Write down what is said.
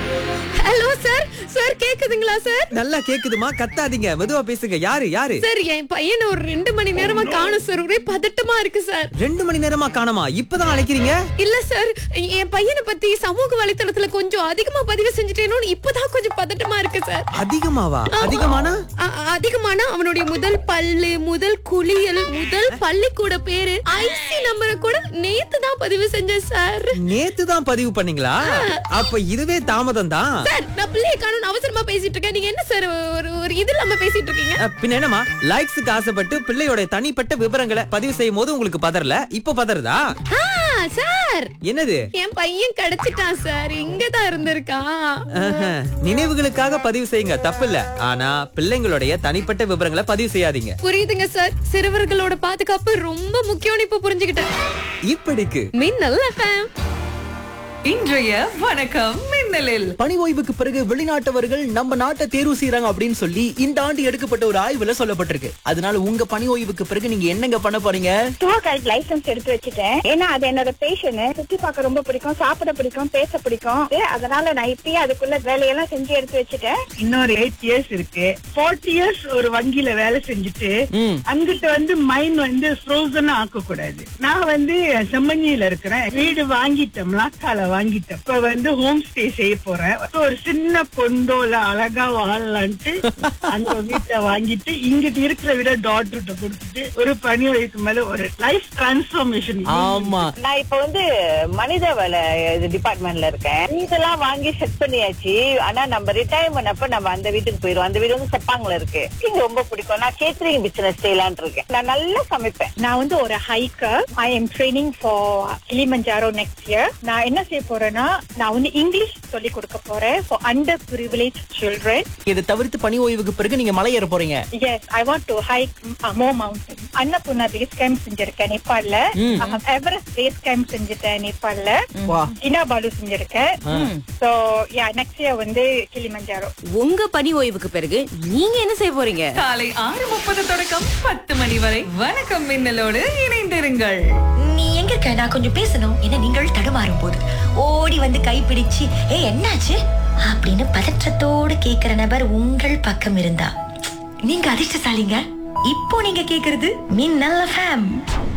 Hello sir sir கேக்குதுங்களா sir நல்லா கேக்குதுமா கத்தாதீங்க மெதுவா பேசுங்க யாரு யாரு சார் என் பையனை ஒரு ரெண்டு மணி நேரமா காணும் சார் ஒரே பதட்டமா இருக்கு சார் ரெண்டு மணி நேரமா காணோமா இப்பதான் அழைக்கிறீங்க இல்ல சார் என் பையனை பத்தி சமூக வலைத்தளத்துல கொஞ்சம் அதிகமா பதிவு செஞ்சுட்டேனோன்னு இப்பதான் கொஞ்சம் பதட்டமா இருக்கு சார் அதிகமாவா அதிகமானா அ- அ- அதிகமான அவனுடைய முதல் பல்லு முதல் குளியல் முதல் பள்ளிக்கூட பேரு ஐசி நம்பரை கூட நேத்து தான் பதிவு செஞ்சேன் சார் நேத்து தான் பதிவு பண்ணீங்களா அப்ப இதுவே தாமதம் தான் சார் நான் பிள்ளைய காணும் அவசரமா பேசிட்டு இருக்கேன் நீங்க என்ன சார் ஒரு ஒரு இது இல்லாம பேசிட்டு இருக்கீங்க அஹ், பின்ன என்னமா லைக்ஸுக்கு ஆசைப்பட்டு பிள்ளையோட தனிப்பட்ட விவரங்களை பதிவு செய்யும் போது உங்களுக்கு பதறல இப்ப பதறதா ஆ, சார் என்னது என் பையன் கிடைச்சிட்டான் சார் இங்கதான் இருந்திருக்கான் ஆஹா, நினைவுகளுக்காக பதிவு செய்யுங்க தப்பில்ல ஆனா பிள்ளைங்களுடைய தனிப்பட்ட விவரங்களை பதிவு செய்யாதீங்க புரியுதுங்க சார் சிறுவர்களோட பாதுகாப்பு ரொம்ப முக்கியம்னு இப்ப புரிஞ்சுக்கிட்டேன் இப்படிக்கு மின்னல் எஃப்எம் இன்றைய வணக்கம் மின்னலில் பணி ஓய்வுக்கு பிறகு வெளிநாட்டவர்கள் நம்ம நாட்டை தேர்வு செய்யறாங்க அப்படின்னு சொல்லி இந்த ஆண்டு எடுக்கப்பட்ட ஒரு ஆய்வுல சொல்லப்பட்டிருக்கு அதனால உங்க பணி ஓய்வுக்கு பிறகு நீங்க என்னங்க பண்ண போறீங்க டூர் கைட் லைசன்ஸ் எடுத்து வச்சுட்டேன் ஏன்னா அது என்னோட பேஷன் சுத்தி பார்க்க ரொம்ப பிடிக்கும் சாப்பிட பிடிக்கும் பேச பிடிக்கும் அதனால நான் இப்பயே அதுக்குள்ள வேலையெல்லாம் செஞ்சு எடுத்து வச்சுட்டேன் இன்னொரு எயிட் இயர்ஸ் இருக்கு ஃபார்ட்டி இயர்ஸ் ஒரு வங்கியில வேலை செஞ்சுட்டு ம். அங்கிட்டு வந்து மைண்ட் வந்து ஃப்ரோசன் ஆக்க கூடாது நான் வந்து செம்மஞ்சியில இருக்கிறேன் வீடு வாங்கிட்டோம் லாக்கால வாங்கிட்டோம் இப்ப வந்து ஹோம் ஸ்டே செய்ய போறேன் இப்ப ஒரு சின்ன பொண்டோல அழகா வாழலான்ட்டு அந்த வீட்டை வாங்கிட்டு இங்கிட்டு இருக்கிற விட டாக்டர்கிட்ட கொடுத்துட்டு ஒரு பணி வயசு மேல ஒரு லைஃப் டிரான்ஸ்பார்மேஷன் ஆமா நான் இப்ப வந்து மனித வள டிபார்ட்மெண்ட்ல இருக்கேன் இதெல்லாம் வாங்கி செட் பண்ணியாச்சு ஆனா நம்ம ரிட்டையர்மெண்ட் அப்ப நம்ம அந்த வீட்டுக்கு போயிருவோம் அந்த வீடு வந்து செப்பாங்கல இருக்கு இங்க ரொம்ப பிடிக்கும் நான் கேட்டரிங் பிசினஸ் செய்யலான் இருக்கேன் நான் நல்லா சமைப்பேன் நான் வந்து ஒரு hiker I am training for Kilimanjaro next year நான் என்ன செய்ய போறேன்னா நான் வந்து இங்கிலீஷ் சொல்லி கொடுக்க போறேன் ஃபார் அண்டர் ப்ரிவிலேஜ் சில்ட்ரன் இதை தவிர்த்து பணி ஓய்வுக்கு பிறகு நீங்க மலை ஏற போறீங்க yes I want to hike மோ மவுண்டன் அன்னபூர்ணா பேஸ் கேம்ப் செஞ்சிருக்கேன் நேபாள்ல எவரெஸ்ட் பேஸ் கேம்ப் செஞ்சுட்டேன் நேபாள்ல வா இனாபாலு செஞ்சிருக்கேன் சோ யா நெக்ஸ்ட் இயர் வந்து கிளிமஞ்சாரோ உங்க பணி ஓய்வுக்கு பிறகு நீங்க என்ன செய்ய போறீங்க காலை ஆறு முப்பது தொடக்கம் பத்து மணி வரை வணக்கம் மின்னலோடு இணைந்திருங்கள் நீ எங்க இருக்க நான் கொஞ்சம் பேசணும் என நீங்கள் தடுமாறும் போது ஓடி வந்து கைப்பிடிச்சு ஏ என்னாச்சு அப்படின்னு பதற்றத்தோடு கேக்குற நபர் உங்கள் பக்கம் இருந்தா நீங்க அதிர்ஷ்டசாலிங்க இப்போ நீங்க கேக்குறது மின்னல் ஃபேம்